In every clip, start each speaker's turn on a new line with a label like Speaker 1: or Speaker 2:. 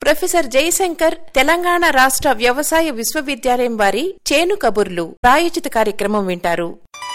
Speaker 1: professor Jayashankar Telangana రాష్ట్ర వ్యవసాయ విశ్వవిద్యాలయం వారి చేను కబుర్లు ప్రాయోజిత కార్యక్రమం వింటారు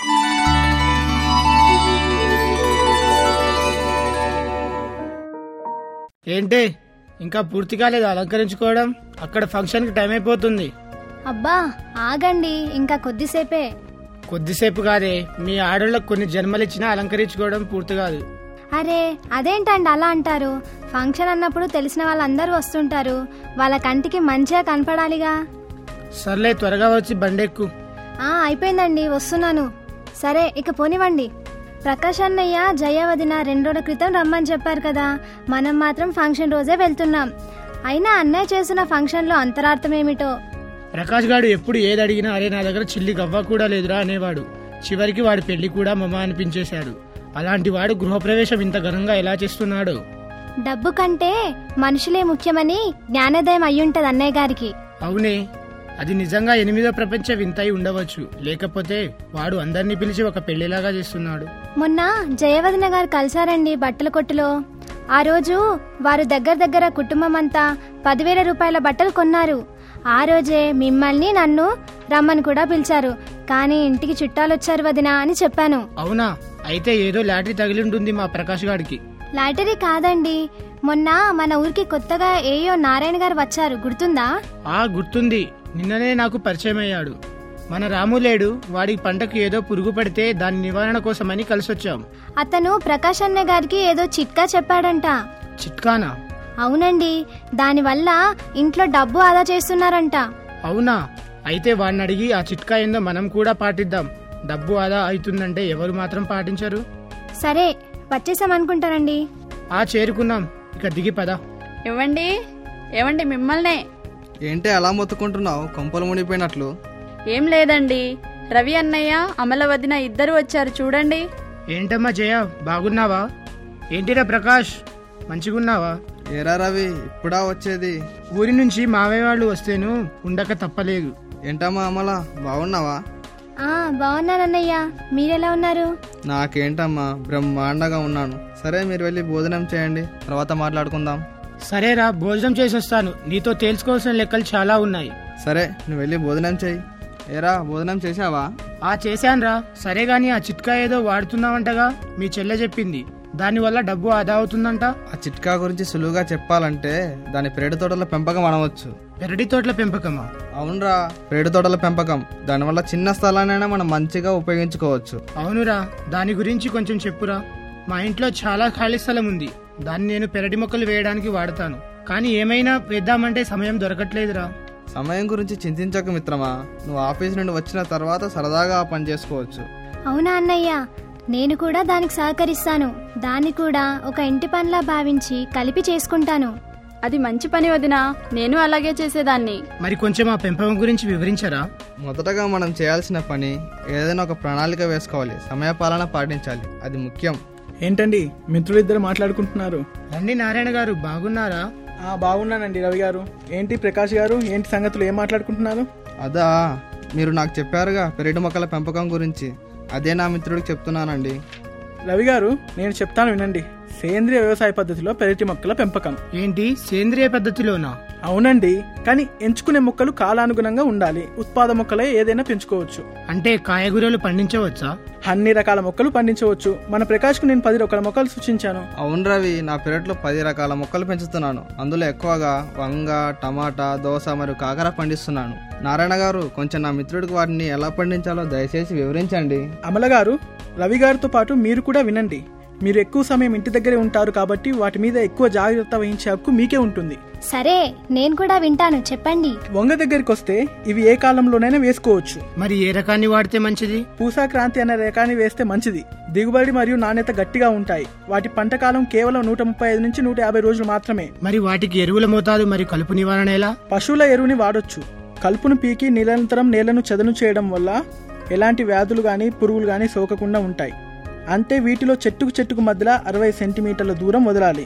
Speaker 2: ఏంటి ఇంకా పూర్తి కాలేదు అలంకరించుకోవడం అక్కడ ఫంక్షన్ కి టైం అయిపోతుంది
Speaker 3: అబ్బా ఆగండి ఇంకా కొద్దిసేపే
Speaker 2: కొద్దిసేపు కాదే మీ ఆడోళ్ళకు కొన్ని జన్మలిచ్చినా అలంకరించుకోవడం పూర్తి కాదు
Speaker 3: అరే అదేంటండి అలా అంటారు ఫంక్షన్ అన్నప్పుడు తెలిసిన వాళ్ళందరూ వస్తుంటారు వాళ్ళ కంటికి మంచిగా కనపడాలిగా
Speaker 2: సర్లే త్వరగా వచ్చి బండెక్కు
Speaker 3: ఆ అయిపోయిందండి వస్తున్నాను సరే ఇక పోనివ్వండి ప్రకాష్ అన్నయ్య జయవదిన రెండు రోజుల క్రితం రమ్మని చెప్పారు కదా మనం మాత్రం ఫంక్షన్ రోజే వెళ్తున్నాం అయినా అన్నయ్య చేసిన ఫంక్షన్లో అంతరార్థం ఏమిటో
Speaker 2: ప్రకాష్ గాడు ఎప్పుడు ఏది అడిగినా అరే నా దగ్గర చిల్లి గవ్వ కూడా లేదురా అనేవాడు చివరికి వాడి పెళ్లి కూడా మమ అనిపించేశాడు అలాంటి వాడు గృహప్రవేశం ఇంత ఘనంగా ఎలా చేస్తున్నాడు
Speaker 3: డబ్బు కంటే మనుషులే ముఖ్యమని జ్ఞానోదయం అయ్యుంటది అన్నయ్య గారికి
Speaker 2: అవునే అది నిజంగా ఎనిమిదో ప్రపంచ వింతై ఉండవచ్చు లేకపోతే వాడు అందరినీ పిలిచి ఒక పెళ్లిలాగా చేస్తున్నాడు
Speaker 3: మొన్న జయవదన గారు కలిశారండి బట్టల కొట్టులో ఆ రోజు వారు దగ్గర దగ్గర కుటుంబం అంతా పదివేల రూపాయల బట్టలు కొన్నారు ఆ రోజే మిమ్మల్ని నన్ను రమ్మని కూడా పిలిచారు కానీ ఇంటికి చుట్టాలు వచ్చారు వదినా అని చెప్పాను
Speaker 2: అవునా అయితే ఏదో లాటరీ తగిలి ఉంటుంది మా ప్రకాష్ గాడికి
Speaker 3: లాటరీ కాదండి మొన్న మన ఊరికి కొత్తగా ఏయో నారాయణ గారు వచ్చారు గుర్తుందా
Speaker 2: ఆ గుర్తుంది నిన్ననే నాకు పరిచయం అయ్యాడు మన రాము లేడు వాడికి పంటకు ఏదో పురుగు పడితే దాని నివారణ కోసమని కలిసొచ్చాం
Speaker 3: అతను ప్రకాష్ అన్న గారికి ఏదో చిట్కా చెప్పాడంట
Speaker 2: చిట్కానా
Speaker 3: అవునండి దానివల్ల ఇంట్లో డబ్బు ఆదా చేస్తున్నారంట
Speaker 2: అవునా అయితే వాడిని అడిగి ఆ చిట్కా ఏందో మనం కూడా పాటిద్దాం డబ్బు ఆదా అవుతుందంటే ఎవరు మాత్రం పాటించరు
Speaker 3: సరే వచ్చేసామనుకుంటానండి
Speaker 2: ఆ చేరుకున్నాం ఇక దిగి పద
Speaker 4: ఇవ్వండి ఏమండి మిమ్మల్నే
Speaker 5: ఏంటి అలా మొత్తుకుంటున్నావు కొంపలు మునిగిపోయినట్లు
Speaker 4: ఏం లేదండి రవి అన్నయ్య అమల వదిన ఇద్దరు వచ్చారు చూడండి
Speaker 2: ఏంటమ్మా జయ బాగున్నావా ఏంటిరా ప్రకాష్ మంచిగున్నావా
Speaker 5: ఏరా రవి ఇప్పుడా వచ్చేది
Speaker 2: ఊరి నుంచి మావయ్య వాళ్ళు వస్తేను ఉండక తప్పలేదు
Speaker 5: ఏంటమ్మా అమల బాగున్నావా
Speaker 3: ఆ బాగున్నానన్నయ్య మీరెలా ఉన్నారు
Speaker 5: నాకేంటమ్మా బ్రహ్మాండంగా ఉన్నాను సరే మీరు వెళ్ళి భోజనం చేయండి తర్వాత మాట్లాడుకుందాం
Speaker 2: సరేరా భోజనం చేసి వస్తాను నీతో తేల్చుకోవాల్సిన లెక్కలు చాలా ఉన్నాయి
Speaker 5: సరే నువ్వు వెళ్ళి భోజనం చేయి ఏరా భోజనం చేసావా
Speaker 2: ఆ చేశాన్రా సరే గాని ఆ చిట్కా ఏదో వాడుతున్నావంటగా మీ చెల్లె చెప్పింది దానివల్ల డబ్బు ఆదా అవుతుందంట
Speaker 5: ఆ చిట్కా గురించి సులువుగా చెప్పాలంటే దాని పెరటి తోటల పెంపకం అనవచ్చు
Speaker 2: పెరటి తోటల పెంపకమా
Speaker 5: అవునరా పెరటి తోటల పెంపకం దానివల్ల చిన్న స్థలాన్నైనా మనం మంచిగా ఉపయోగించుకోవచ్చు
Speaker 2: అవునురా దాని గురించి కొంచెం చెప్పురా మా ఇంట్లో చాలా ఖాళీ స్థలం ఉంది దాన్ని నేను పెరటి మొక్కలు వేయడానికి వాడతాను కానీ ఏమైనా వేద్దామంటే సమయం దొరకట్లేదురా
Speaker 5: సమయం గురించి చింతించక మిత్రమా నువ్వు ఆఫీస్ నుండి వచ్చిన తర్వాత సరదాగా ఆ పని చేసుకోవచ్చు
Speaker 3: అవునా అన్నయ్య నేను కూడా దానికి సహకరిస్తాను దాన్ని కూడా ఒక ఇంటి పనిలా భావించి కలిపి చేసుకుంటాను
Speaker 4: అది మంచి పని వదినా నేను అలాగే చేసేదాన్ని
Speaker 2: మరి కొంచెం ఆ పెంపకం గురించి వివరించరా
Speaker 5: మొదటగా మనం చేయాల్సిన పని ఏదైనా ఒక ప్రణాళిక వేసుకోవాలి సమయపాలన పాటించాలి అది ముఖ్యం
Speaker 6: ఏంటండి మిత్రులిద్దరు మాట్లాడుకుంటున్నారు
Speaker 2: రండి నారాయణ గారు బాగున్నారా
Speaker 6: ఆ బాగున్నానండి రవి గారు ఏంటి ప్రకాష్ గారు ఏంటి సంగతులు ఏం మాట్లాడుకుంటున్నారు
Speaker 5: అదా మీరు నాకు చెప్పారుగా పెరటి మొక్కల పెంపకం గురించి అదే నా మిత్రుడికి చెప్తున్నానండి
Speaker 6: రవి గారు నేను చెప్తాను వినండి సేంద్రియ వ్యవసాయ పద్ధతిలో పెరటి మొక్కల పెంపకం
Speaker 2: ఏంటి సేంద్రియ పద్ధతిలోనా
Speaker 6: అవునండి కానీ ఎంచుకునే మొక్కలు కాలానుగుణంగా ఉండాలి ఉత్పాద మొక్కలే ఏదైనా పెంచుకోవచ్చు
Speaker 2: అంటే కాయగూరలు పండించవచ్చా
Speaker 6: అన్ని రకాల మొక్కలు పండించవచ్చు మన ప్రకాష్కు నేను పది రకాల మొక్కలు సూచించాను
Speaker 5: అవును రవి నా పెరట్లో పది రకాల మొక్కలు పెంచుతున్నాను అందులో ఎక్కువగా వంగ టమాటా దోస మరియు కాకర పండిస్తున్నాను నారాయణ గారు కొంచెం నా మిత్రుడికి వాటిని ఎలా పండించాలో దయచేసి వివరించండి
Speaker 6: అమల గారు రవి గారితో పాటు మీరు కూడా వినండి మీరు ఎక్కువ సమయం ఇంటి దగ్గరే ఉంటారు కాబట్టి వాటి మీద ఎక్కువ జాగ్రత్త వహించే హక్కు మీకే ఉంటుంది
Speaker 3: సరే నేను కూడా వింటాను చెప్పండి
Speaker 6: వంగ దగ్గరికి వస్తే ఇవి ఏ కాలంలోనైనా వేసుకోవచ్చు
Speaker 2: మరి ఏ రకాన్ని వాడితే మంచిది
Speaker 6: పూసా క్రాంతి అనే రకాన్ని వేస్తే మంచిది దిగుబడి మరియు నాణ్యత గట్టిగా ఉంటాయి వాటి పంట కాలం కేవలం నూట ముప్పై ఐదు నుంచి నూట యాభై రోజులు మాత్రమే
Speaker 2: మరి వాటికి ఎరువుల మోతాదు మరి కలుపు నివారణ ఎలా
Speaker 6: పశువుల ఎరువుని వాడొచ్చు కలుపును పీకి నిరంతరం నేలను చదును చేయడం వల్ల ఎలాంటి వ్యాధులు గాని పురుగులు గాని సోకకుండా ఉంటాయి అంటే వీటిలో చెట్టుకు చెట్టుకు మధ్యలో అరవై సెంటీమీటర్ల దూరం వదలాలి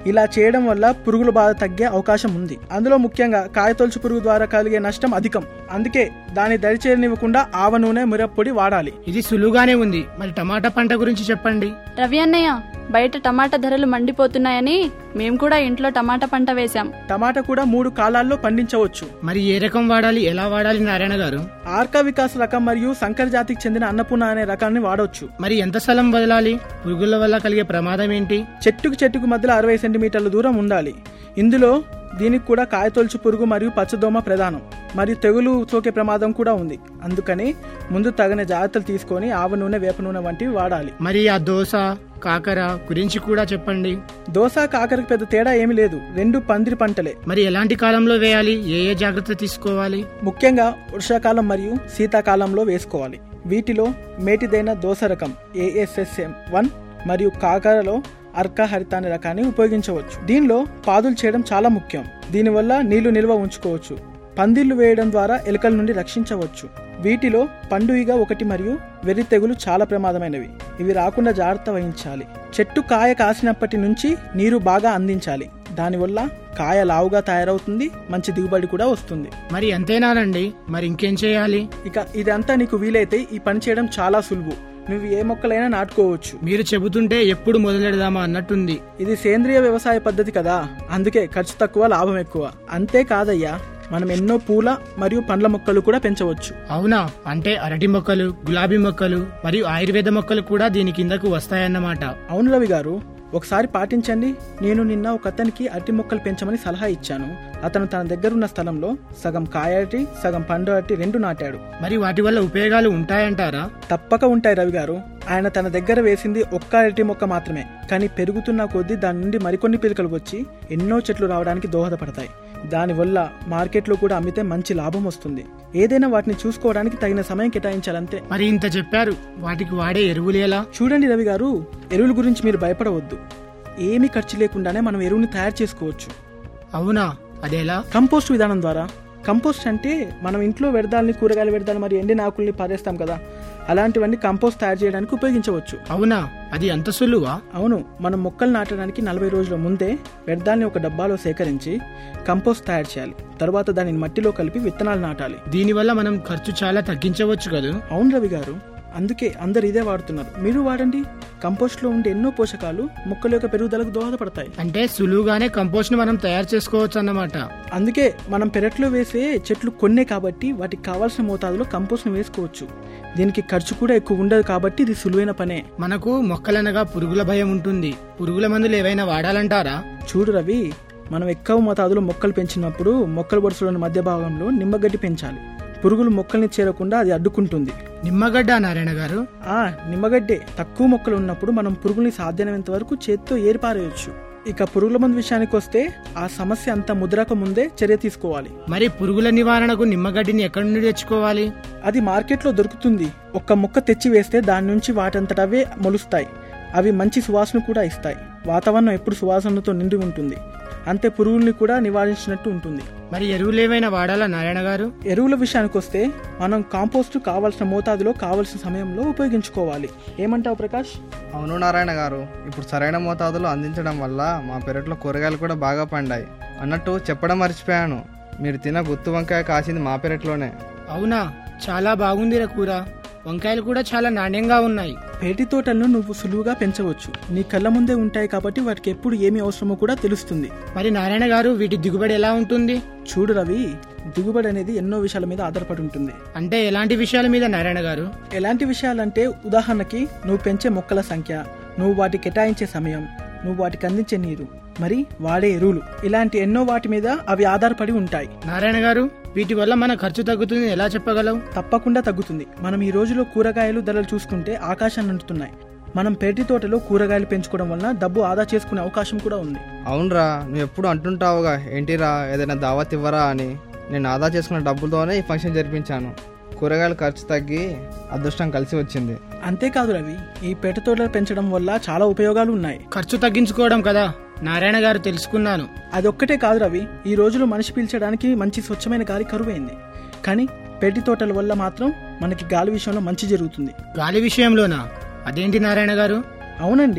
Speaker 6: ఇలా చేయడం వల్ల పురుగుల బాధ తగ్గే అవకాశం ఉంది అందులో ముఖ్యంగా కాయతొలుచు పురుగు ద్వారా కలిగే నష్టం అధికం అందుకే దాన్ని దరిచేరనివ్వకుండా ఆవ నూనె మిరప్పొడి వాడాలి
Speaker 2: ఇది సులువుగానే ఉంది మరి టమాటా పంట గురించి చెప్పండి
Speaker 4: రవి అన్నయ్య బయట టమాటా ధరలు మండిపోతున్నాయని మేము కూడా ఇంట్లో టమాటా పంట వేశాం
Speaker 6: టమాటా కూడా మూడు కాలాల్లో పండించవచ్చు
Speaker 2: మరి ఏ రకం వాడాలి ఎలా వాడాలి నారాయణ గారు
Speaker 6: ఆర్కా వికాస్ రకం మరియు సంకర జాతికి చెందిన అన్నపూర్ణ అనే రకాన్ని వాడవచ్చు
Speaker 2: మరి ఎంత స్థలం వదలాలి పురుగుల వల్ల కలిగే ప్రమాదం ఏంటి
Speaker 6: చెట్టుకు చెట్టుకు మధ్యలో అరవై సెంటీమీటర్ల దూరం ఉండాలి ఇందులో దీనికి కూడా కాయతొలుచు పురుగు మరియు పచ్చదోమ ప్రధానం మరియు తెగులు సోకే ప్రమాదం కూడా ఉంది అందుకని ముందు తగిన జాగ్రత్తలు తీసుకొని ఆవ నూనె వేప నూనె వంటివి వాడాలి
Speaker 2: మరి ఆ దోస కాకర గురించి కూడా చెప్పండి
Speaker 6: దోస కాకరకు పెద్ద తేడా ఏమీ లేదు రెండు పందిరి పంటలే
Speaker 2: మరి ఎలాంటి కాలంలో వేయాలి ఏ ఏ జాగ్రత్త తీసుకోవాలి
Speaker 6: ముఖ్యంగా వర్షాకాలం మరియు శీతాకాలంలో వేసుకోవాలి వీటిలో మేటిదైన దోస రకం ఏఎస్ఎస్ఎం వన్ మరియు కాకరలో అర్కా హరిత అనే రకాన్ని ఉపయోగించవచ్చు దీనిలో పాదులు చేయడం చాలా ముఖ్యం దీనివల్ల నీళ్లు నిల్వ ఉంచుకోవచ్చు పందిళ్లు వేయడం ద్వారా ఎలుకల నుండి రక్షించవచ్చు వీటిలో పండుగ ఒకటి మరియు వెర్రి తెగులు చాలా ప్రమాదమైనవి ఇవి రాకుండా జాగ్రత్త వహించాలి చెట్టు కాయ కాసినప్పటి నుంచి నీరు బాగా అందించాలి దానివల్ల కాయ లావుగా తయారవుతుంది మంచి దిగుబడి కూడా వస్తుంది
Speaker 2: మరి అంతేనానండి మరి ఇంకేం చేయాలి
Speaker 6: ఇక ఇదంతా నీకు వీలైతే ఈ పని చేయడం చాలా సులువు నువ్వు ఏ మొక్కలైనా నాటుకోవచ్చు
Speaker 2: మీరు చెబుతుంటే ఎప్పుడు మొదలెడదామా అన్నట్టుంది
Speaker 6: ఇది సేంద్రియ వ్యవసాయ పద్ధతి కదా అందుకే ఖర్చు తక్కువ లాభం ఎక్కువ అంతేకాదయ్యా మనం ఎన్నో పూల మరియు పండ్ల మొక్కలు కూడా పెంచవచ్చు
Speaker 2: అవునా అంటే అరటి మొక్కలు గులాబీ మొక్కలు మరియు ఆయుర్వేద మొక్కలు కూడా దీని కిందకు వస్తాయన్నమాట
Speaker 6: అవును రవి గారు ఒకసారి పాటించండి నేను నిన్న ఒక అతనికి అరటి మొక్కలు పెంచమని సలహా ఇచ్చాను అతను తన దగ్గరున్న స్థలంలో సగం కాయ అరటి సగం పండు అరటి రెండు నాటాడు
Speaker 2: మరి వాటి వల్ల ఉపయోగాలు ఉంటాయంటారా
Speaker 6: తప్పక ఉంటాయి రవి గారు ఆయన తన దగ్గర వేసింది ఒక్క అరటి మొక్క మాత్రమే కానీ పెరుగుతున్న కొద్దీ దాని నుండి మరికొన్ని పిలకలు వచ్చి ఎన్నో చెట్లు రావడానికి దోహదపడతాయి దానివల్ల మార్కెట్లో కూడా అమ్మితే మంచి లాభం వస్తుంది ఏదైనా వాటిని చూసుకోవడానికి తగిన సమయం కేటాయించాలంతే
Speaker 2: మరి ఇంత చెప్పారు వాటికి వాడే ఎరువులు ఎలా
Speaker 6: చూడండి రవి గారు ఎరువుల గురించి మీరు భయపడవద్దు ఏమీ ఖర్చు లేకుండానే మనం ఎరువుని తయారు చేసుకోవచ్చు
Speaker 2: అవునా అదేలా
Speaker 6: కంపోస్ట్ విధానం ద్వారా కంపోస్ట్ అంటే మనం ఇంట్లో వ్యర్థాలని కూరగాయల వ్యర్థాలు మరియు ఎండిన ఆకుల్ని పారేస్తాం కదా అలాంటివన్నీ కంపోస్ట్ తయారు చేయడానికి ఉపయోగించవచ్చు
Speaker 2: అవునా అది అంత సులువా
Speaker 6: అవును మనం మొక్కలు నాటడానికి నలభై రోజుల ముందే వ్యర్థాన్ని ఒక డబ్బాలో సేకరించి కంపోస్ట్ తయారు చేయాలి తర్వాత దానిని మట్టిలో కలిపి విత్తనాలు నాటాలి
Speaker 2: దీనివల్ల మనం ఖర్చు చాలా తగ్గించవచ్చు కదా
Speaker 6: అవును రవి గారు అందుకే అందరు ఇదే వాడుతున్నారు మీరు వాడండి కంపోస్ట్లో ఉండే ఎన్నో పోషకాలు మొక్కల యొక్క పెరుగుదలకు దోహదపడతాయి
Speaker 2: అంటే సులువుగానే కంపోస్ట్ ని మనం తయారు చేసుకోవచ్చు అన్నమాట
Speaker 6: అందుకే మనం పెరట్లో వేసే చెట్లు కొన్నే కాబట్టి వాటికి కావాల్సిన మోతాదులో కంపోస్ట్ను వేసుకోవచ్చు దీనికి ఖర్చు కూడా ఎక్కువ ఉండదు కాబట్టి ఇది సులువైన పనే
Speaker 2: మనకు మొక్కలనగా పురుగుల భయం ఉంటుంది పురుగుల మందులు ఏవైనా వాడాలంటారా
Speaker 6: చూడు రవి మనం ఎక్కువ మోతాదులో మొక్కలు పెంచినప్పుడు మొక్కల వరుసలోని మధ్య భాగంలో నిమ్మగడ్డి పెంచాలి పురుగులు మొక్కల్ని చేరకుండా అది అడ్డుకుంటుంది
Speaker 2: నిమ్మగడ్డ నారాయణ గారు
Speaker 6: ఆ నిమ్మగడ్డే తక్కువ మొక్కలు ఉన్నప్పుడు మనం పురుగుల్ని సాధ్యమైనంత వరకు చేత్తో ఏరిపారేయచ్చు ఇక పురుగుల మందు విషయానికి వస్తే ఆ సమస్య అంతా ముద్రక ముందే చర్య తీసుకోవాలి
Speaker 2: మరి పురుగుల నివారణకు నిమ్మగడ్డిని ఎక్కడి నుండి తెచ్చుకోవాలి
Speaker 6: అది మార్కెట్లో దొరుకుతుంది ఒక్క మొక్క తెచ్చి వేస్తే దాని నుంచి వాటంతటవే మొలుస్తాయి అవి మంచి సువాసన కూడా ఇస్తాయి వాతావరణం ఎప్పుడు సువాసనతో నిండి ఉంటుంది అంతే పురుగుల్ని కూడా నివారించినట్టు ఉంటుంది
Speaker 2: మరి ఎరువులు ఏమైనా వాడాలా నారాయణ గారు
Speaker 6: ఎరువుల విషయానికి వస్తే మనం కాంపోస్ట్ కావాల్సిన మోతాదులో కావాల్సిన సమయంలో ఉపయోగించుకోవాలి ఏమంటావు ప్రకాష్
Speaker 5: అవును నారాయణ గారు ఇప్పుడు సరైన మోతాదులో అందించడం వల్ల మా పెరట్లో కూరగాయలు కూడా బాగా పండాయి అన్నట్టు చెప్పడం మర్చిపోయాను మీరు తిన్న గుత్తు వంకాయ కాసింది మా పెరట్లోనే
Speaker 2: అవునా చాలా బాగుందిరా కూర వంకాయలు కూడా చాలా నాణ్యంగా ఉన్నాయి
Speaker 6: పేటి తోటలను నువ్వు సులువుగా పెంచవచ్చు నీ కళ్ళ ముందే ఉంటాయి కాబట్టి వాటికి ఎప్పుడు ఏమి అవసరమో కూడా తెలుస్తుంది
Speaker 2: మరి నారాయణ గారు వీటి దిగుబడి ఎలా ఉంటుంది
Speaker 6: చూడు రవి దిగుబడి అనేది ఎన్నో విషయాల మీద ఆధారపడి ఉంటుంది
Speaker 2: అంటే ఎలాంటి విషయాల మీద నారాయణ గారు
Speaker 6: ఎలాంటి విషయాలంటే ఉదాహరణకి నువ్వు పెంచే మొక్కల సంఖ్య నువ్వు వాటికి కేటాయించే సమయం నువ్వు వాటికి అందించే నీరు మరి వాడే ఎరువులు ఇలాంటి ఎన్నో వాటి మీద అవి ఆధారపడి ఉంటాయి
Speaker 2: నారాయణ గారు వీటి వల్ల మన ఖర్చు తగ్గుతుంది ఎలా చెప్పగలవు
Speaker 6: తప్పకుండా తగ్గుతుంది మనం ఈ రోజులో కూరగాయలు ధరలు చూసుకుంటే ఆకాశాన్ని అంటున్నాయి మనం పెరటి తోటలో కూరగాయలు పెంచుకోవడం వలన డబ్బు ఆదా చేసుకునే అవకాశం కూడా ఉంది
Speaker 5: అవునరా నువ్వు ఎప్పుడు అంటుంటావుగా ఏంటిరా ఏదైనా దావత్ ఇవ్వరా అని నేను ఆదా చేసుకున్న డబ్బులతోనే ఈ ఫంక్షన్ జరిపించాను కూరగాయల ఖర్చు తగ్గి అదృష్టం కలిసి వచ్చింది
Speaker 6: అంతేకాదు రవి ఈ పెరటి తోటలు పెంచడం వల్ల చాలా ఉపయోగాలు ఉన్నాయి
Speaker 2: ఖర్చు తగ్గించుకోవడం కదా నారాయణ గారు తెలుసుకున్నాను
Speaker 6: అదొక్కటే కాదు రవి ఈ రోజులో మనిషి పీల్చడానికి మంచి స్వచ్ఛమైన గాలి కరువైంది కానీ పెరటి తోటల వల్ల మాత్రం మనకి గాలి విషయంలో మంచి జరుగుతుంది
Speaker 2: గాలి విషయంలోనా అదేంటి నారాయణ గారు
Speaker 6: అవునండి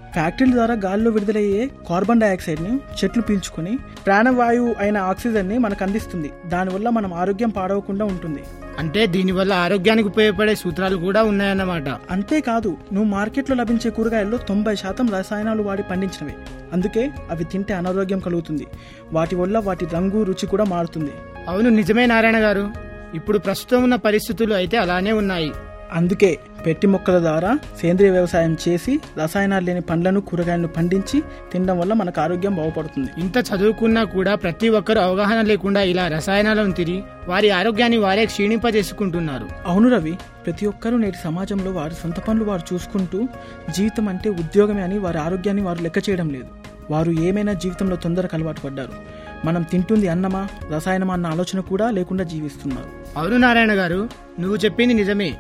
Speaker 6: ఫ్యాక్టరీల ద్వారా గాలిలో విడుదలయ్యే కార్బన్ డైఆక్సైడ్ని చెట్లు పీల్చుకొని ప్రాణవాయువు అయిన ఆక్సిజన్ని మనకు అందిస్తుంది దానివల్ల మనం ఆరోగ్యం పాడవకుండా ఉంటుంది
Speaker 2: అంటే దీనివల్ల ఆరోగ్యానికి ఉపయోగపడే సూత్రాలు కూడా ఉన్నాయన్నమాట
Speaker 6: అంతేకాదు నువ్వు మార్కెట్లో లభించే కూరగాయల్లో తొంభై శాతం రసాయనాలు వాడి పండించినవి అందుకే అవి తింటే అనారోగ్యం కలుగుతుంది వాటి వల్ల వాటి రంగు రుచి కూడా మారుతుంది
Speaker 2: అవును నిజమే నారాయణ గారు ఇప్పుడు ప్రస్తుతం ఉన్న పరిస్థితులు అయితే అలానే ఉన్నాయి
Speaker 6: అందుకే పెట్టి మొక్కల ద్వారా సేంద్రియ వ్యవసాయం చేసి రసాయనాలు లేని పండ్లను కూరగాయలను పండించి తినడం వల్ల మనకు ఆరోగ్యం బాగుపడుతుంది
Speaker 2: ఇంత చదువుకున్నా కూడా ప్రతి ఒక్కరు అవగాహన లేకుండా ఇలా రసాయనాలను తిరిగి వారి ఆరోగ్యాన్ని వారే క్షీణింపజేసుకుంటున్నారు
Speaker 6: అవును రవి ప్రతి ఒక్కరూ నేటి సమాజంలో వారి సొంత పనులు వారు చూసుకుంటూ జీవితం అంటే ఉద్యోగమే అని వారి ఆరోగ్యాన్ని వారు లెక్క చేయడం లేదు వారు ఏమైనా జీవితంలో తొందరకు అలవాటు పడ్డారు మనం తింటుంది అన్నమా రసాయనమా అన్న ఆలోచన కూడా లేకుండా జీవిస్తున్నారు
Speaker 2: అవును నారాయణ గారు నువ్వు చెప్పింది నిజమే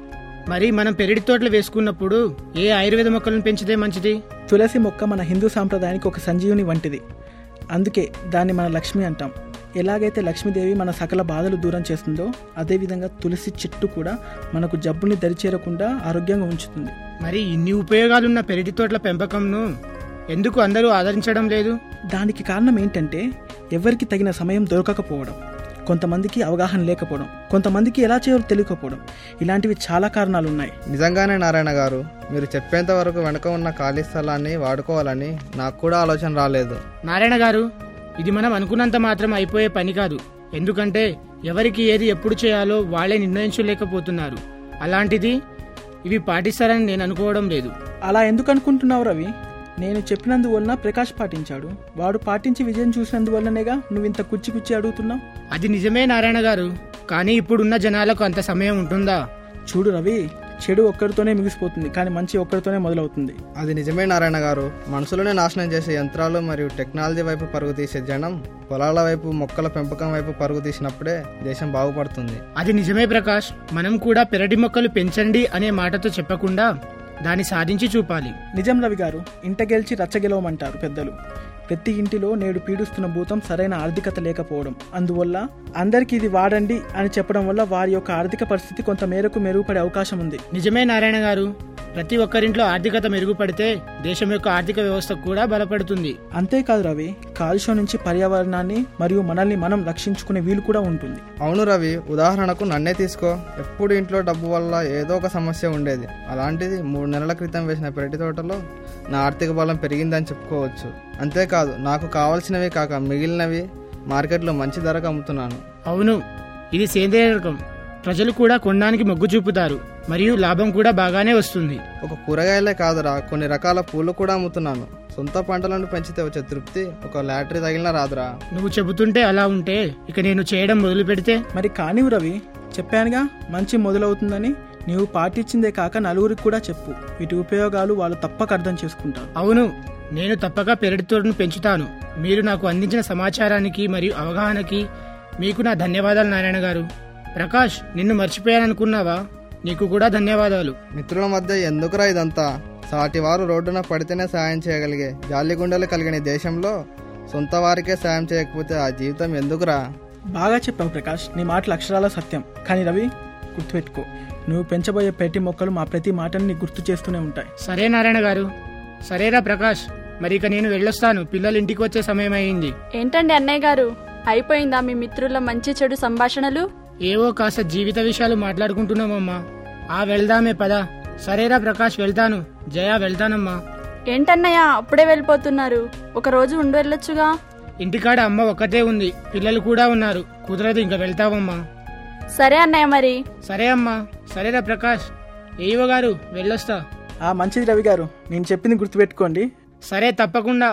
Speaker 2: మరి మనం పెరటి తోటలు వేసుకున్నప్పుడు ఏ ఆయుర్వేద మొక్కలను పెంచితే మంచిది
Speaker 6: తులసి మొక్క మన హిందూ సాంప్రదాయానికి ఒక సంజీవుని వంటిది అందుకే దాన్ని మన లక్ష్మి అంటాం ఎలాగైతే లక్ష్మీదేవి మన సకల బాధలు దూరం చేస్తుందో అదేవిధంగా తులసి చెట్టు కూడా మనకు జబ్బుని దరిచేరకుండా ఆరోగ్యంగా ఉంచుతుంది
Speaker 2: మరి ఇన్ని ఉపయోగాలున్న పెరటి తోటల పెంపకంను ఎందుకు అందరూ ఆదరించడం లేదు
Speaker 6: దానికి కారణం ఏంటంటే ఎవరికి తగిన సమయం దొరకకపోవడం కొంతమందికి అవగాహన లేకపోవడం కొంతమందికి ఎలా చేయాలో తెలియకపోవడం ఇలాంటివి చాలా కారణాలు ఉన్నాయి
Speaker 5: నిజంగానే నారాయణ గారు మీరు చెప్పేంత వరకు వెనక ఉన్న ఖాళీ స్థలాన్ని వాడుకోవాలని నాకు కూడా ఆలోచన రాలేదు
Speaker 2: నారాయణ గారు ఇది మనం అనుకున్నంత మాత్రం అయిపోయే పని కాదు ఎందుకంటే ఎవరికి ఏది ఎప్పుడు చేయాలో వాళ్ళే నిర్ణయించలేకపోతున్నారు అలాంటిది ఇవి పాటిస్తారని నేను అనుకోవడం లేదు
Speaker 6: అలా ఎందుకు అనుకుంటున్నావు రవి నేను చెప్పినందువలన ప్రకాష్ పాటించాడు వాడు పాటించి విజయం చూసినందువల్లనేగా నువ్వు ఇంత కుచ్చి కుచ్చి అడుగుతున్నావు
Speaker 2: అది నిజమే నారాయణ గారు కానీ ఇప్పుడున్న జనాలకు అంత సమయం ఉంటుందా
Speaker 6: చూడు రవి చెడు ఒక్కరితోనే మిగిసిపోతుంది కానీ మంచి ఒక్కరితోనే మొదలవుతుంది
Speaker 5: అది నిజమే నారాయణ గారు మనసులోనే నాశనం చేసే యంత్రాలు మరియు టెక్నాలజీ వైపు పరుగు తీసే జనం పొలాల వైపు మొక్కల పెంపకం వైపు పరుగు తీసినప్పుడే దేశం బాగుపడుతుంది
Speaker 2: అది నిజమే ప్రకాష్ మనం కూడా పెరటి మొక్కలు పెంచండి అనే మాటతో చెప్పకుండా దాన్ని సాధించి చూపాలి
Speaker 6: నిజం రవి గారు ఇంట గెలిచి రచ్చగెలవమంటారు పెద్దలు ప్రతి ఇంటిలో నేడు పీడిస్తున్న భూతం సరైన ఆర్థికత లేకపోవడం అందువల్ల అందరికీ ఇది వాడండి అని చెప్పడం వల్ల వారి యొక్క ఆర్థిక పరిస్థితి కొంత మేరకు మెరుగుపడే అవకాశం ఉంది
Speaker 2: నిజమే నారాయణ గారు ప్రతి ఒక్కరింట్లో ఆర్థికత మెరుగుపడితే దేశం యొక్క ఆర్థిక వ్యవస్థ కూడా బలపడుతుంది
Speaker 6: అంతేకాదు రవి కాలుష్యం నుంచి పర్యావరణాన్ని మరియు మనల్ని మనం రక్షించుకునే వీలు కూడా ఉంటుంది
Speaker 5: అవును రవి ఉదాహరణకు నన్నే తీసుకో ఎప్పుడు ఇంట్లో డబ్బు వల్ల ఏదో ఒక సమస్య ఉండేది అలాంటిది మూడు నెలల క్రితం వేసిన పెరటి తోటలో నా ఆర్థిక బలం పెరిగిందని చెప్పుకోవచ్చు అంతేకాదు నాకు కావాల్సినవి కాక మిగిలినవి మార్కెట్లో మంచి ధరకు అమ్ముతున్నాను
Speaker 2: అవును ఇది సేంద్రియ రకం ప్రజలు కూడా కొనడానికి మొగ్గు చూపుతారు మరియు లాభం కూడా బాగానే వస్తుంది
Speaker 5: ఒక కూరగాయలే కాదురా కొన్ని రకాల పూలు కూడా అమ్ముతున్నాను సొంత పంటలను పెంచితే వచ్చే తృప్తి ఒక లాటరీ తగిలినా రాదురా
Speaker 2: నువ్వు చెబుతుంటే అలా ఉంటే ఇక నేను చేయడం మొదలు పెడితే
Speaker 6: మరి కానివు రవి చెప్పానుగా మంచి మొదలవుతుందని నీవు పాటించిందే కాక నలుగురికి కూడా చెప్పు వీటి ఉపయోగాలు వాళ్ళు తప్పక అర్థం చేసుకుంటారు
Speaker 2: అవును నేను తప్పక పెరటి తోటను పెంచుతాను మీరు నాకు అందించిన సమాచారానికి మరియు అవగాహనకి మీకు నా ధన్యవాదాలు నారాయణ గారు ప్రకాష్ నిన్ను మర్చిపోయాననుకున్నావా నీకు కూడా ధన్యవాదాలు
Speaker 5: మిత్రుల మధ్య ఎందుకురా ఇదంతా సాటి వారు రోడ్డున పడితేనే సాయం చేయగలిగే జాలి గుండెలు కలిగిన ఈ దేశంలో సొంత వారికే సాయం చేయకపోతే ఆ జీవితం ఎందుకురా
Speaker 6: బాగా చెప్పావు ప్రకాష్ నీ మాటలు అక్షరాల సత్యం కానీ రవి గుర్తుపెట్టుకో నువ్వు పెంచబోయే పెట్టి మొక్కలు మా ప్రతి మాటని నీకు గుర్తు చేస్తూనే ఉంటాయి
Speaker 2: సరే నారాయణ గారు సరేరా ప్రకాష్ మరి ఇక నేను వెళ్ళొస్తాను పిల్లలు ఇంటికి వచ్చే సమయం అయింది
Speaker 4: ఏంటండి అన్నయ్య గారు అయిపోయిందా మీ మిత్రుల మంచి చెడు సంభాషణలు
Speaker 2: ఏవో కాస్త జీవిత విషయాలు మాట్లాడుకుంటున్నామమ్మా ఆ వెళ్దామే పద సరేరా ప్రకాష్ వెళ్తాను జయ వెళ్తానమ్మా
Speaker 4: ఏంటన్నయ్య అప్పుడే వెళ్ళిపోతున్నారు ఒక రోజు ఉండి వెళ్ళొచ్చుగా
Speaker 2: ఇంటికాడ అమ్మ ఒక్కతే ఉంది పిల్లలు కూడా ఉన్నారు కుదరదు ఇంకా వెళ్తావమ్మా
Speaker 4: సరే అన్నయ్య మరి
Speaker 2: సరే అమ్మా సరేరా ప్రకాష్ ఏవో గారు వెళ్ళొస్తా
Speaker 6: ఆ మంచిది రవి గారు నేను చెప్పింది గుర్తుపెట్టుకోండి
Speaker 2: సరే తప్పకుండా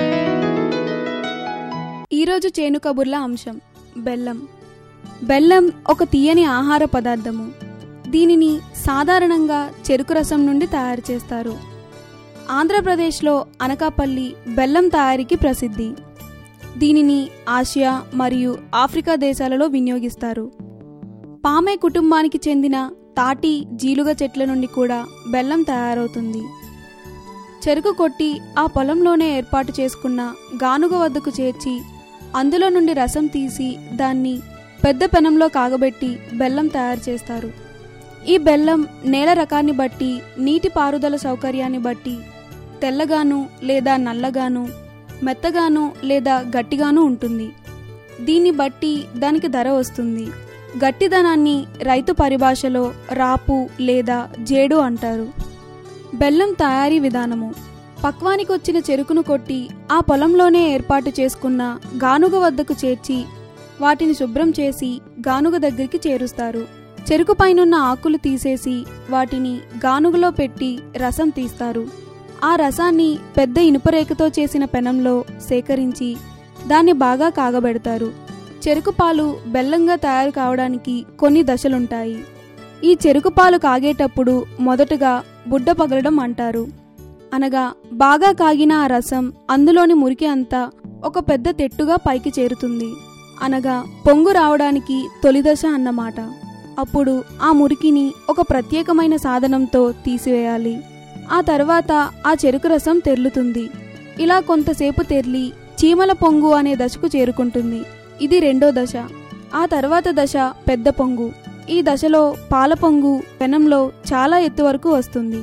Speaker 7: ఈరోజు చేను కబుర్ల అంశం బెల్లం బెల్లం ఒక తీయని ఆహార పదార్థము దీనిని సాధారణంగా చెరుకు రసం నుండి తయారు చేస్తారు ఆంధ్రప్రదేశ్లో అనకాపల్లి బెల్లం తయారీకి ప్రసిద్ధి దీనిని ఆసియా మరియు ఆఫ్రికా దేశాలలో వినియోగిస్తారు పామే కుటుంబానికి చెందిన తాటి జీలుగ చెట్ల నుండి కూడా బెల్లం తయారవుతుంది చెరుకు కొట్టి ఆ పొలంలోనే ఏర్పాటు చేసుకున్న గానుగ వద్దకు చేర్చి అందులో నుండి రసం తీసి దాన్ని పెద్ద పెనంలో కాగబెట్టి బెల్లం తయారు చేస్తారు ఈ బెల్లం నేల రకాన్ని బట్టి నీటి పారుదల సౌకర్యాన్ని బట్టి తెల్లగాను లేదా నల్లగాను మెత్తగాను లేదా గట్టిగాను ఉంటుంది దీన్ని బట్టి దానికి ధర వస్తుంది గట్టిదనాన్ని రైతు పరిభాషలో రాపు లేదా జేడు అంటారు బెల్లం తయారీ విధానము పక్వానికి వచ్చిన చెరుకును కొట్టి ఆ పొలంలోనే ఏర్పాటు చేసుకున్న గానుగ వద్దకు చేర్చి వాటిని శుభ్రం చేసి గానుగ దగ్గరికి చేరుస్తారు చెరుకు పైనున్న ఆకులు తీసేసి వాటిని గానుగలో పెట్టి రసం తీస్తారు ఆ రసాన్ని పెద్ద ఇనుపరేఖతో చేసిన పెనంలో సేకరించి దాన్ని బాగా కాగబెడతారు చెరుకు పాలు బెల్లంగా తయారు కావడానికి కొన్ని దశలుంటాయి ఈ చెరుకు పాలు కాగేటప్పుడు మొదటగా బుడ్డ పగలడం అంటారు అనగా బాగా కాగిన ఆ రసం అందులోని మురికి అంతా ఒక పెద్ద తెట్టుగా పైకి చేరుతుంది అనగా పొంగు రావడానికి తొలి దశ అన్నమాట అప్పుడు ఆ మురికిని ఒక ప్రత్యేకమైన సాధనంతో తీసివేయాలి ఆ తర్వాత ఆ చెరుకు రసం తెర్లుతుంది ఇలా కొంతసేపు తెర్లి చీమల పొంగు అనే దశకు చేరుకుంటుంది ఇది రెండో దశ ఆ తర్వాత దశ పెద్ద పొంగు ఈ దశలో పాల పొంగు పెనంలో చాలా ఎత్తు వరకు వస్తుంది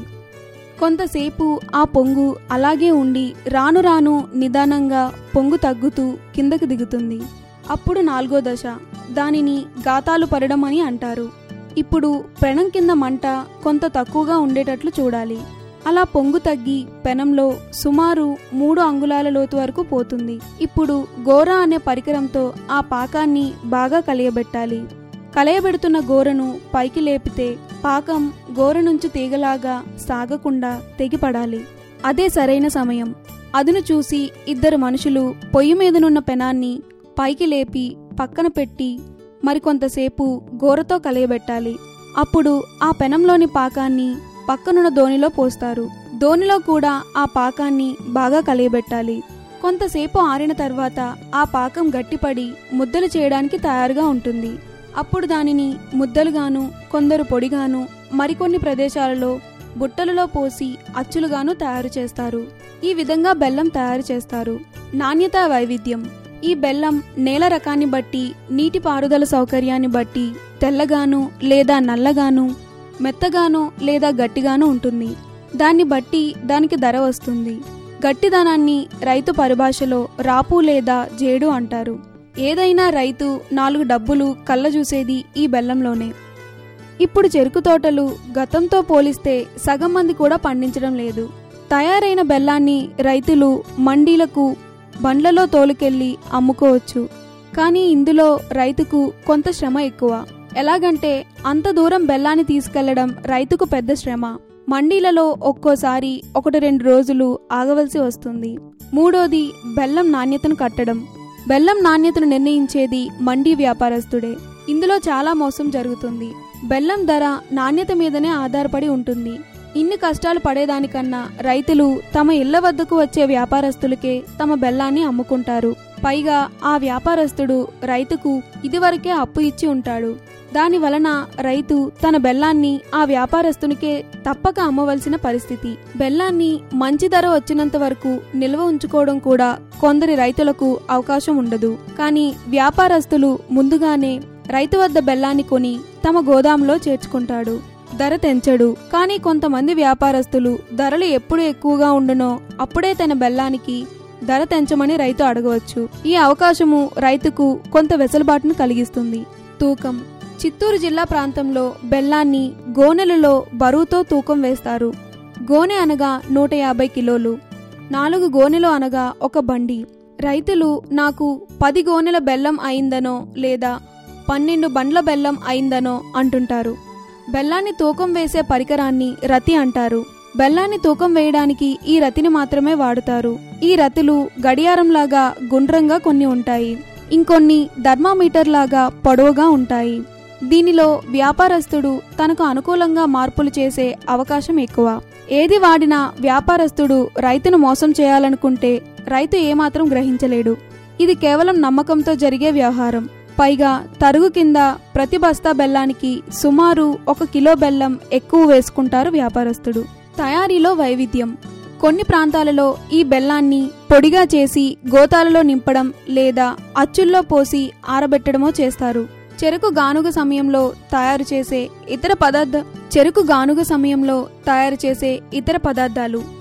Speaker 7: కొంతసేపు ఆ పొంగు అలాగే ఉండి రాను రాను నిదానంగా పొంగు తగ్గుతూ కిందకు దిగుతుంది అప్పుడు నాలుగో దశ దానిని గాతాలు పడడం అని అంటారు ఇప్పుడు పెనం కింద మంట కొంత తక్కువగా ఉండేటట్లు చూడాలి అలా పొంగు తగ్గి పెనంలో సుమారు మూడు అంగుళాల లోతు వరకు పోతుంది ఇప్పుడు గోర అనే పరికరంతో ఆ పాకాన్ని బాగా కలియబెట్టాలి కలయబెడుతున్న గోరను పైకి లేపితే పాకం గోర నుంచి తీగలాగా సాగకుండా తెగిపడాలి అదే సరైన సమయం అదును చూసి ఇద్దరు మనుషులు పొయ్యి మీదనున్న పెనాన్ని పైకి లేపి పక్కన పెట్టి మరికొంతసేపు గోరతో కలయబెట్టాలి అప్పుడు ఆ పెనంలోని పాకాన్ని పక్కనున్న దోనిలో పోస్తారు దోనిలో కూడా ఆ పాకాన్ని బాగా కలియబెట్టాలి కొంతసేపు ఆరిన తర్వాత ఆ పాకం గట్టిపడి ముద్దలు చేయడానికి తయారుగా ఉంటుంది అప్పుడు దానిని ముద్దలుగాను కొందరు పొడిగాను మరికొన్ని ప్రదేశాలలో బుట్టలలో పోసి అచ్చులుగాను తయారు చేస్తారు ఈ విధంగా బెల్లం తయారు చేస్తారు నాణ్యత వైవిధ్యం ఈ బెల్లం నేల రకాన్ని బట్టి నీటి పారుదల సౌకర్యాన్ని బట్టి తెల్లగాను లేదా నల్లగాను మెత్తగాను లేదా గట్టిగాను ఉంటుంది దాన్ని బట్టి దానికి ధర వస్తుంది గట్టిదనాన్ని రైతు పరిభాషలో రాపు లేదా జేడు అంటారు ఏదైనా రైతు నాలుగు డబ్బులు కళ్ళ చూసేది ఈ బెల్లంలోనే ఇప్పుడు చెరుకు తోటలు గతంతో పోలిస్తే సగం మంది కూడా పండించడం లేదు తయారైన బెల్లాన్ని రైతులు మండీలకు బండ్లలో తోలుకెళ్లి అమ్ముకోవచ్చు కానీ ఇందులో రైతుకు కొంత శ్రమ ఎక్కువ ఎలాగంటే అంత దూరం బెల్లాన్ని తీసుకెళ్లడం రైతుకు పెద్ద శ్రమ మండీలలో ఒక్కోసారి ఒకటి రెండు రోజులు ఆగవలసి వస్తుంది మూడోది బెల్లం నాణ్యతను కట్టడం బెల్లం నాణ్యతను నిర్ణయించేది మండీ వ్యాపారస్తుడే ఇందులో చాలా మోసం జరుగుతుంది బెల్లం ధర నాణ్యత మీదనే ఆధారపడి ఉంటుంది ఇన్ని కష్టాలు పడేదానికన్నా రైతులు తమ ఇళ్ల వద్దకు వచ్చే వ్యాపారస్తులకే తమ బెల్లాన్ని అమ్ముకుంటారు పైగా ఆ వ్యాపారస్తుడు రైతుకు ఇదివరకే అప్పు ఇచ్చి ఉంటాడు దాని వలన రైతు తన బెల్లాన్ని ఆ వ్యాపారస్తునికే తప్పక అమ్మవలసిన పరిస్థితి బెల్లాన్ని మంచి ధర వచ్చినంత వరకు నిల్వ ఉంచుకోవడం కూడా కొందరి రైతులకు అవకాశం ఉండదు కానీ వ్యాపారస్తులు ముందుగానే రైతు వద్ద బెల్లాన్ని కొని తమ గోదాంలో చేర్చుకుంటాడు ధర తెంచడు కానీ కొంతమంది వ్యాపారస్తులు ధరలు ఎప్పుడు ఎక్కువగా ఉండునో అప్పుడే తన బెల్లానికి ధర తెంచమని రైతు అడగవచ్చు ఈ అవకాశము రైతుకు కొంత వెసులుబాటును కలిగిస్తుంది తూకం చిత్తూరు జిల్లా ప్రాంతంలో బెల్లాన్ని గోనెలలో బరువుతో తూకం వేస్తారు గోనె అనగా నూట యాభై కిలోలు నాలుగు గోనెలు అనగా ఒక బండి రైతులు నాకు పది గోనెల బెల్లం అయిందనో లేదా పన్నెండు బండ్ల బెల్లం అయిందనో అంటుంటారు బెల్లాన్ని తూకం వేసే పరికరాన్ని రతి అంటారు బెల్లాన్ని తూకం వేయడానికి ఈ రతిని మాత్రమే వాడుతారు ఈ రతులు గడియారంలాగా గుండ్రంగా కొన్ని ఉంటాయి ఇంకొన్ని థర్మామీటర్ లాగా పొడవుగా ఉంటాయి దీనిలో వ్యాపారస్తుడు తనకు అనుకూలంగా మార్పులు చేసే అవకాశం ఎక్కువ ఏది వాడినా వ్యాపారస్తుడు రైతును మోసం చేయాలనుకుంటే రైతు ఏమాత్రం గ్రహించలేడు ఇది కేవలం నమ్మకంతో జరిగే వ్యవహారం పైగా తరుగు కింద ప్రతి బస్తా బెల్లానికి సుమారు ఒక కిలో బెల్లం ఎక్కువ వేసుకుంటారు వ్యాపారస్తుడు తయారీలో వైవిధ్యం కొన్ని ప్రాంతాలలో ఈ బెల్లాన్ని పొడిగా చేసి గోతాలలో నింపడం లేదా అచ్చుల్లో పోసి ఆరబెట్టడమో చేస్తారు చెరుకు గానుగ సమయంలో తయారు చేసే ఇతర పదార్థ చెరుకు గానుగ సమయంలో తయారు చేసే ఇతర పదార్థాలు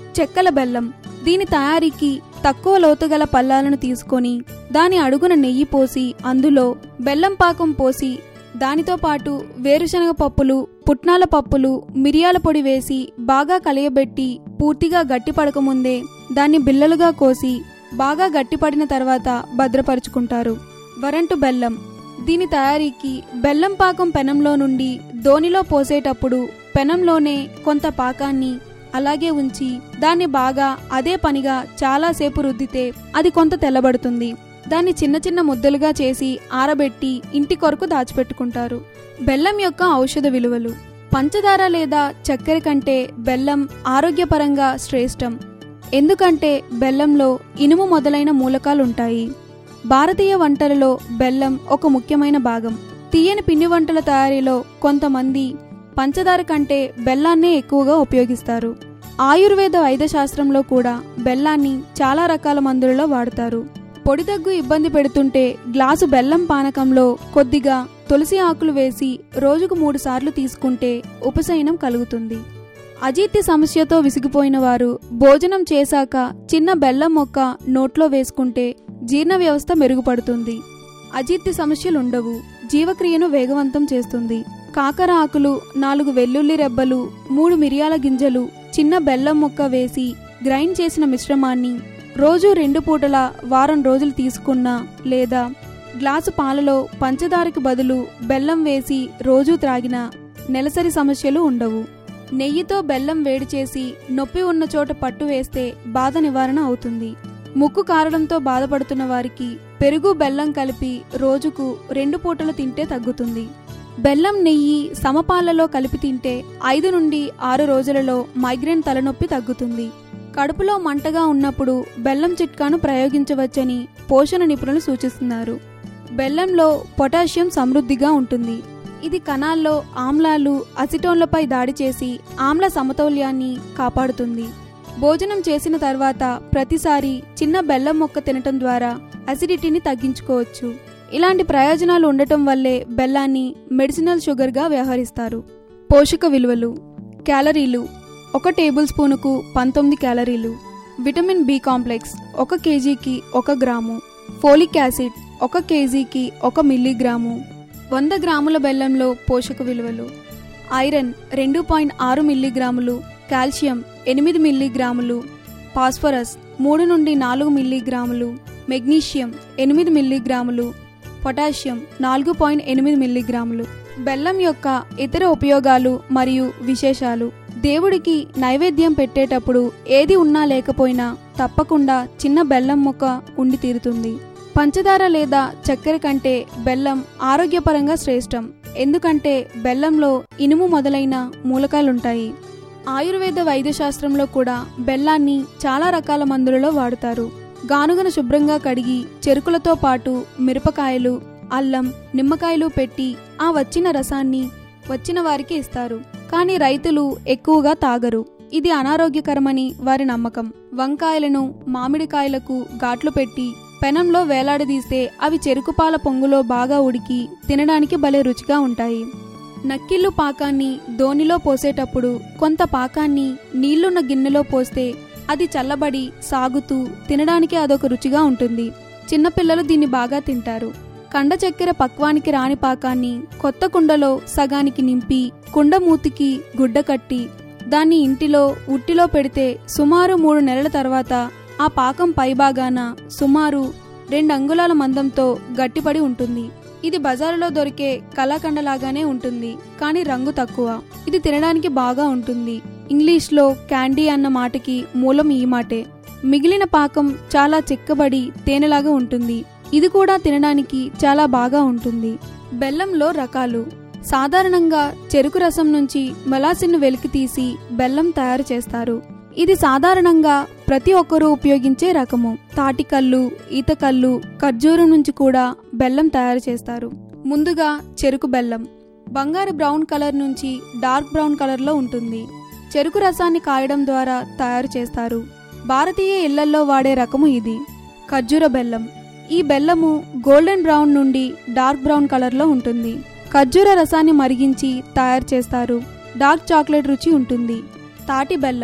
Speaker 7: చెక్కల బెల్లం దీని తయారీకి తక్కువ లోతుగల పల్లాలను తీసుకొని దాని అడుగున నెయ్యి పోసి అందులో బెల్లం పాకం పోసి దానితో పాటు వేరుశనగ పప్పులు పుట్నాల పప్పులు మిరియాల పొడి వేసి బాగా కలియబెట్టి పూర్తిగా గట్టిపడకముందే దాన్ని బిల్లలుగా కోసి బాగా గట్టిపడిన తర్వాత భద్రపరుచుకుంటారు వరంటు బెల్లం దీని తయారీకి బెల్లం పాకం పెనంలో నుండి దోనిలో పోసేటప్పుడు పెనంలోనే కొంత పాకాన్ని అలాగే ఉంచి దాన్ని బాగా అదే పనిగా చాలాసేపు రుద్దితే అది కొంత తెల్లబడుతుంది దాన్ని చిన్న చిన్న ముద్దలుగా చేసి ఆరబెట్టి ఇంటి కొరకు దాచిపెట్టుకుంటారు బెల్లం యొక్క ఔషధ విలువలు పంచదార లేదా చక్కెర కంటే బెల్లం ఆరోగ్యపరంగా శ్రేష్టం ఎందుకంటే బెల్లంలో ఇనుము మొదలైన మూలకాలుంటాయి భారతీయ వంటలలో బెల్లం ఒక ముఖ్యమైన భాగం తీయని పిండి వంటల తయారీలో కొంతమంది పంచదార కంటే బెల్లాన్నే ఎక్కువగా ఉపయోగిస్తారు ఆయుర్వేద వైద్యశాస్త్రంలో కూడా బెల్లాన్ని చాలా రకాల మందులలో వాడతారు పొడి దగ్గు ఇబ్బంది పెడుతుంటే గ్లాసు బెల్లం పానకంలో కొద్దిగా తులసి ఆకులు వేసి రోజుకు మూడు సార్లు తీసుకుంటే ఉపశమనం కలుగుతుంది అజీర్తి సమస్యతో విసిగిపోయిన వారు భోజనం చేశాక చిన్న బెల్లం మొక్క నోట్లో వేసుకుంటే జీర్ణ వ్యవస్థ మెరుగుపడుతుంది అజీర్తి సమస్యలుండవు జీవక్రియను వేగవంతం చేస్తుంది కాకర ఆకులు నాలుగు వెల్లుల్లి రెబ్బలు మూడు మిరియాల గింజలు చిన్న బెల్లం ముక్క వేసి గ్రైండ్ చేసిన మిశ్రమాన్ని రోజు రెండు పూటల వారం రోజులు తీసుకున్నా లేదా గ్లాసు పాలలో పంచదారకు బదులు బెల్లం వేసి రోజూ త్రాగినా నెలసరి సమస్యలు ఉండవు నెయ్యితో బెల్లం వేడి చేసి నొప్పి ఉన్న చోట పట్టు వేస్తే బాధ నివారణ అవుతుంది ముక్కు కారడంతో బాధపడుతున్న వారికి పెరుగు బెల్లం కలిపి రోజుకు రెండు పూటలు తింటే తగ్గుతుంది బెల్లం నెయ్యి సమపాలలో కలిపి తింటే ఐదు నుండి ఆరు రోజులలో మైగ్రేన్ తలనొప్పి తగ్గుతుంది కడుపులో మంటగా ఉన్నప్పుడు బెల్లం చిట్కాను ప్రయోగించవచ్చని పోషణ నిపుణులు సూచిస్తున్నారు బెల్లంలో పొటాషియం సమృద్ధిగా ఉంటుంది ఇది కణాల్లో ఆమ్లాలు అసిటోన్లపై దాడి చేసి ఆమ్ల సమతౌల్యాన్ని కాపాడుతుంది భోజనం చేసిన తర్వాత ప్రతిసారి చిన్న బెల్లం మొక్క తినటం ద్వారా అసిడిటీని తగ్గించుకోవచ్చు ఇలాంటి ప్రయోజనాలు ఉండటం వల్లే బెల్లాన్ని మెడిసినల్ షుగర్గా వ్యవహరిస్తారు పోషక విలువలు క్యాలరీలు ఒక టేబుల్ స్పూనుకు పంతొమ్మిది క్యాలరీలు విటమిన్ బి కాంప్లెక్స్ ఒక కేజీకి ఒక గ్రాము ఫోలిక్ యాసిడ్ ఒక కేజీకి ఒక మిల్లీగ్రాము వంద గ్రాముల బెల్లంలో పోషక విలువలు ఐరన్ రెండు పాయింట్ ఆరు మిల్లీగ్రాములు కాల్షియం ఎనిమిది మిల్లీగ్రాములు ఫాస్ఫరస్ మూడు నుండి నాలుగు మిల్లీగ్రాములు మెగ్నీషియం ఎనిమిది మిల్లీగ్రాములు పొటాషియం నాలుగు పాయింట్ ఎనిమిది మిల్లీగ్రాములు బెల్లం యొక్క ఇతర ఉపయోగాలు మరియు విశేషాలు దేవుడికి నైవేద్యం పెట్టేటప్పుడు ఏది ఉన్నా లేకపోయినా తప్పకుండా చిన్న బెల్లం ముక్క ఉండి తీరుతుంది పంచదార లేదా చక్కెర కంటే బెల్లం ఆరోగ్యపరంగా శ్రేష్టం ఎందుకంటే బెల్లంలో ఇనుము మొదలైన మూలకాలుంటాయి ఆయుర్వేద వైద్యశాస్త్రంలో కూడా బెల్లాన్ని చాలా రకాల మందులలో వాడుతారు గానుగను శుభ్రంగా కడిగి చెరుకులతో పాటు మిరపకాయలు అల్లం నిమ్మకాయలు పెట్టి ఆ వచ్చిన రసాన్ని వచ్చిన వారికి ఇస్తారు కానీ రైతులు ఎక్కువగా తాగరు ఇది అనారోగ్యకరమని వారి నమ్మకం వంకాయలను మామిడికాయలకు ఘాట్లు పెట్టి పెనంలో వేలాడదీస్తే అవి చెరుకుపాల పొంగులో బాగా ఉడికి తినడానికి భలే రుచిగా ఉంటాయి నక్కిళ్ళు పాకాన్ని దోనిలో పోసేటప్పుడు కొంత పాకాన్ని నీళ్లున్న గిన్నెలో పోస్తే అది చల్లబడి సాగుతూ తినడానికి అదొక రుచిగా ఉంటుంది చిన్నపిల్లలు దీన్ని బాగా తింటారు కండ చక్కెర పక్వానికి రాని పాకాన్ని కొత్త కుండలో సగానికి నింపి కుండ మూతికి గుడ్డ కట్టి దాన్ని ఇంటిలో ఉట్టిలో పెడితే సుమారు మూడు నెలల తర్వాత ఆ పాకం పైభాగాన సుమారు రెండు అంగుళాల మందంతో గట్టిపడి ఉంటుంది ఇది బజారులో దొరికే కళాకండలాగానే ఉంటుంది కానీ రంగు తక్కువ ఇది తినడానికి బాగా ఉంటుంది ఇంగ్లీష్లో క్యాండీ అన్న మాటకి మూలం ఈ మాటే మిగిలిన పాకం చాలా చిక్కబడి తేనెలాగా ఉంటుంది ఇది కూడా తినడానికి చాలా బాగా ఉంటుంది బెల్లంలో రకాలు సాధారణంగా చెరుకు రసం నుంచి మెలాసిన్ను వెలికి తీసి బెల్లం తయారు చేస్తారు ఇది సాధారణంగా ప్రతి ఒక్కరూ ఉపయోగించే రకము తాటికల్లు ఈతకల్లు ఖర్జూరం నుంచి కూడా బెల్లం తయారు చేస్తారు ముందుగా చెరుకు బెల్లం బంగారు బ్రౌన్ కలర్ నుంచి డార్క్ బ్రౌన్ కలర్లో ఉంటుంది చెరుకు రసాన్ని కాయడం ద్వారా తయారు చేస్తారు భారతీయ ఇళ్లల్లో వాడే రకము ఇది ఖర్జూర బెల్లం ఈ బెల్లము గోల్డెన్ బ్రౌన్ నుండి డార్క్ బ్రౌన్ కలర్లో ఉంటుంది ఖర్జూర రసాన్ని మరిగించి తయారు చేస్తారు డార్క్ చాక్లెట్ రుచి ఉంటుంది తాటి బెల్లం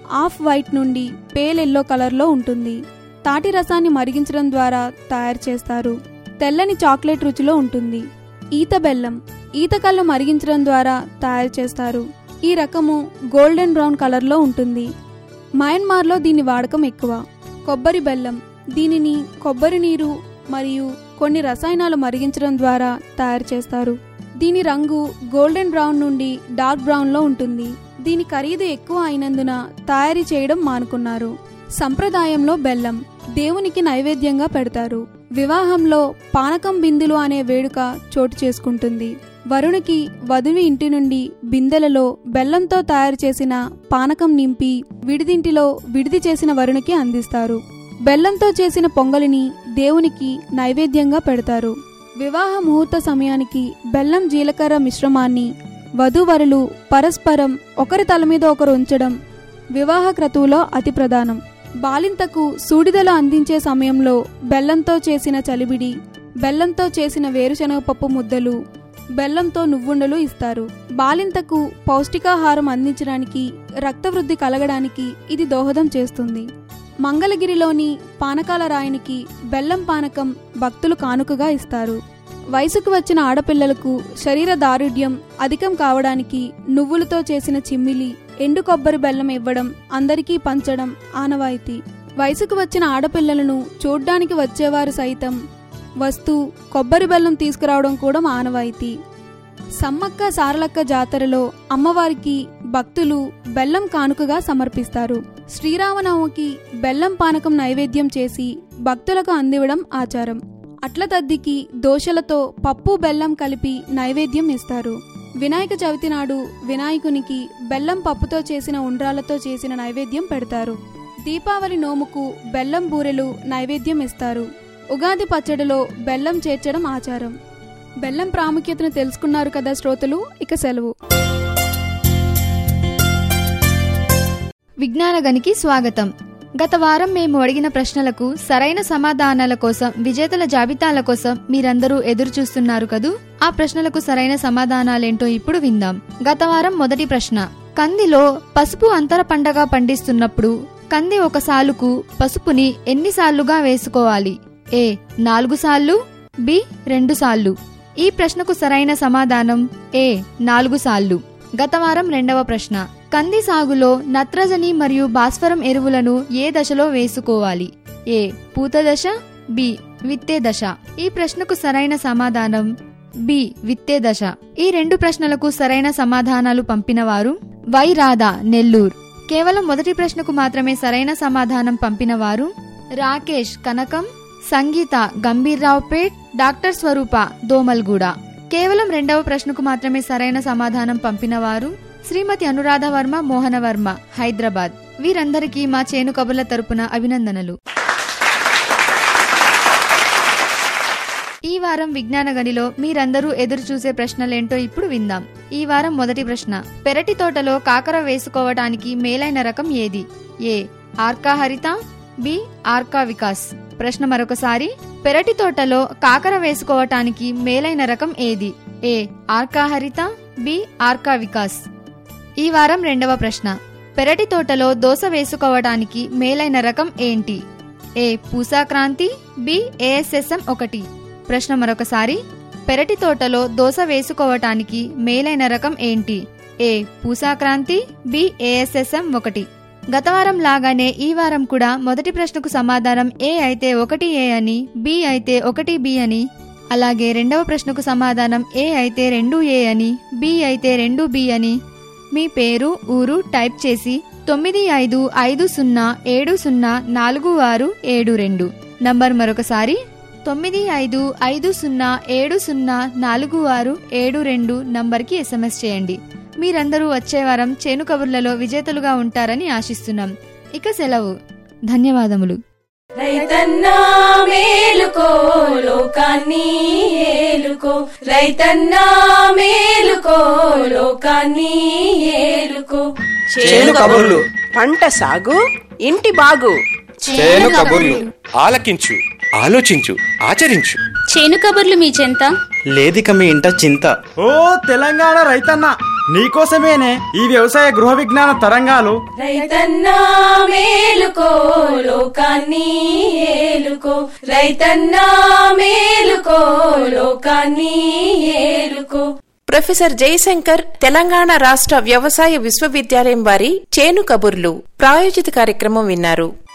Speaker 7: ఆఫ్ వైట్ నుండి పేల్ ఎల్లో కలర్లో ఉంటుంది తాటి రసాన్ని మరిగించడం ద్వారా తయారు చేస్తారు తెల్లని చాక్లెట్ రుచిలో ఉంటుంది ఈత బెల్లం ఈత కళ్ళు మరిగించడం ద్వారా తయారు చేస్తారు ఈ రకము గోల్డెన్ బ్రౌన్ కలర్లో ఉంటుంది మయన్మార్లో దీని వాడకం ఎక్కువ కొబ్బరి బెల్లం దీనిని కొబ్బరి నీరు మరియు కొన్ని రసాయనాలు మరిగించడం ద్వారా తయారు చేస్తారు దీని రంగు గోల్డెన్ బ్రౌన్ నుండి డార్క్ బ్రౌన్లో ఉంటుంది దీని ఖరీదు ఎక్కువ అయినందున తయారీ చేయడం మానుకున్నారు సంప్రదాయంలో బెల్లం దేవునికి నైవేద్యంగా పెడతారు వివాహంలో పానకం బిందులు అనే వేడుక చోటు చేసుకుంటుంది వరుణికి వధువి ఇంటి నుండి బిందెలలో బెల్లంతో తయారు చేసిన పానకం నింపి విడిదింటిలో విడిది చేసిన వరుణికి అందిస్తారు బెల్లంతో చేసిన పొంగలిని దేవునికి నైవేద్యంగా పెడతారు వివాహ ముహూర్త సమయానికి బెల్లం జీలకర్ర మిశ్రమాన్ని వధూవరులు పరస్పరం ఒకరి తల మీద ఒకరు ఉంచడం వివాహ క్రతువులో అతి ప్రధానం బాలింతకు సూడిదలు అందించే సమయంలో బెల్లంతో చేసిన చలిబిడి బెల్లంతో చేసిన వేరుశనగ పప్పు ముద్దలు బెల్లంతో నువ్వుండలు ఇస్తారు బాలింతకు పౌష్టికాహారం అందించడానికి రక్తవృద్ధి కలగడానికి ఇది దోహదం చేస్తుంది మంగళగిరిలోని పానకాల రాయనికి బెల్లం పానకం భక్తులు కానుకగా ఇస్తారు వయసుకు వచ్చిన ఆడపిల్లలకు శరీర దారుఢ్యం అధికం కావడానికి నువ్వులతో చేసిన చిమ్మిలి ఎండు కొబ్బరి బెల్లం ఇవ్వడం అందరికీ పంచడం ఆనవాయితీ వయసుకు వచ్చిన ఆడపిల్లలను చూడ్డానికి వచ్చేవారు సైతం వస్తూ కొబ్బరి బెల్లం తీసుకురావడం కూడా ఆనవాయితీ సమ్మక్క సారలక్క జాతరలో అమ్మవారికి భక్తులు బెల్లం కానుకగా సమర్పిస్తారు శ్రీరామనవమికి బెల్లం పానకం నైవేద్యం చేసి భక్తులకు అందివ్వడం ఆచారం అట్ల తద్దికి దోశలతో పప్పు బెల్లం కలిపి నైవేద్యం ఇస్తారు వినాయక చవితి నాడు వినాయకునికి బెల్లం పప్పుతో చేసిన ఉండ్రాలతో చేసిన నైవేద్యం పెడతారు దీపావళి నోముకు బెల్లం బూరెలు నైవేద్యం ఇస్తారు ఉగాది పచ్చడిలో బెల్లం చేర్చడం ఆచారం బెల్లం ప్రాముఖ్యతను తెలుసుకున్నారు కదా శ్రోతలు ఇక సెలవు
Speaker 8: విజ్ఞాన గనికి స్వాగతం గత వారం మేము అడిగిన ప్రశ్నలకు సరైన సమాధానాల కోసం విజేతల జాబితాల కోసం మీరందరూ ఎదురు చూస్తున్నారు కదూ ఆ ప్రశ్నలకు సరైన సమాధానాలేంటో ఇప్పుడు విందాం గత వారం మొదటి ప్రశ్న కందిలో పసుపు అంతర పంటగా పండిస్తున్నప్పుడు కంది ఒక సాలుకు పసుపుని ఎన్నిసార్లుగా వేసుకోవాలి ఏ నాలుగు సార్లు బి రెండు సార్లు ఈ ప్రశ్నకు సరైన సమాధానం ఏ నాలుగు సార్లు గత వారం రెండవ ప్రశ్న కంది సాగులో నత్రజని మరియు భాస్వరం ఎరువులను ఏ దశలో వేసుకోవాలి ఏ పూత దశ బి విత్తే దశ ఈ ప్రశ్నకు సరైన సమాధానం బి విత్తే దశ ఈ రెండు ప్రశ్నలకు సరైన సమాధానాలు పంపినవారు వై రాధా నెల్లూరు కేవలం మొదటి ప్రశ్నకు మాత్రమే సరైన సమాధానం పంపినవారు రాకేష్ కనకం సంగీత గంభీర్రావుపేట్ డాక్టర్ స్వరూప దోమల్గూడ కేవలం రెండవ ప్రశ్నకు మాత్రమే సరైన సమాధానం పంపినవారు శ్రీమతి అనురాధ వర్మ మోహన వర్మ హైదరాబాద్ వీరందరికీ మా చేను కబుర్ల తరపున అభినందనలు ఈ వారం విజ్ఞాన గనిలో మీరందరూ ఎదురు చూసే ప్రశ్నలేంటో ఇప్పుడు విందాం ఈ వారం మొదటి ప్రశ్న పెరటి తోటలో కాకర వేసుకోవటానికి మేలైన రకం ఏది ఏ ఆర్కా హరిత బి ఆర్కా వికాస్ ప్రశ్న మరొకసారి పెరటి తోటలో కాకర వేసుకోవటానికి మేలైన రకం ఏది ఏ ఆర్కా హరిత బి ఆర్కా వికాస్ ఈ వారం రెండవ ప్రశ్న పెరటి తోటలో దోస వేసుకోవడానికి మేలైన రకం ఏంటి ఏ పూసాక్రాంతి బి ఏఎస్ఎస్ఎం ఒకటి ప్రశ్న మరొకసారి పెరటి తోటలో దోస వేసుకోవటానికి మేలైన రకం ఏంటి ఏ పూసాక్రాంతి బి ఏఎస్ఎస్ఎం ఒకటి గత వారం లాగానే ఈ వారం కూడా మొదటి ప్రశ్నకు సమాధానం ఏ అయితే ఒకటి ఏ అని బి అయితే ఒకటి బి అని అలాగే రెండవ ప్రశ్నకు సమాధానం ఏ అయితే రెండు ఏ అని బి అయితే రెండు బి అని మీ పేరు ఊరు టైప్ చేసి తొమ్మిది ఐదు ఐదు సున్నా ఏడు సున్నా నాలుగు ఆరు ఏడు రెండు నంబర్ మరొకసారి తొమ్మిది ఐదు ఐదు సున్నా ఏడు సున్నా నాలుగు ఆరు ఏడు రెండు నంబర్కి ఎస్ఎంఎస్ చేయండి మీరందరూ వచ్చే వారం చేను కబుర్లలో విజేతలుగా ఉంటారని ఆశిస్తున్నాం ఇక సెలవు ధన్యవాదములు
Speaker 9: రైతన్నా మేలుకో లోకాన్ని ఏలుకో రైతన్నా మేలుకో లోకాన్ని ఏలుకో
Speaker 10: చేను కబుర్లు పంట సాగు ఇంటి బాగు చేను కబుర్లు ఆలకించు ఆలోచించు ఆచరించు
Speaker 11: చేను కబుర్లు మీ చెంత
Speaker 12: లేదిక మీ ఇంట చింత
Speaker 13: ఓ తెలంగాణ రైతన్న నీకోసమేనే ఈ వ్యవసాయ గృహ విజ్ఞాన తరంగాలు
Speaker 9: రైతన్నా మేలుకో లోకాన్ని ఏలుకో రైతన్నా మేలుకో లోకాన్ని ఏలుకో
Speaker 1: ప్రొఫెసర్ జయశంకర్ తెలంగాణ రాష్ట్ర వ్యవసాయ విశ్వవిద్యాలయం వారి చేను కబుర్లు ప్రాయోజిత కార్యక్రమం విన్నారు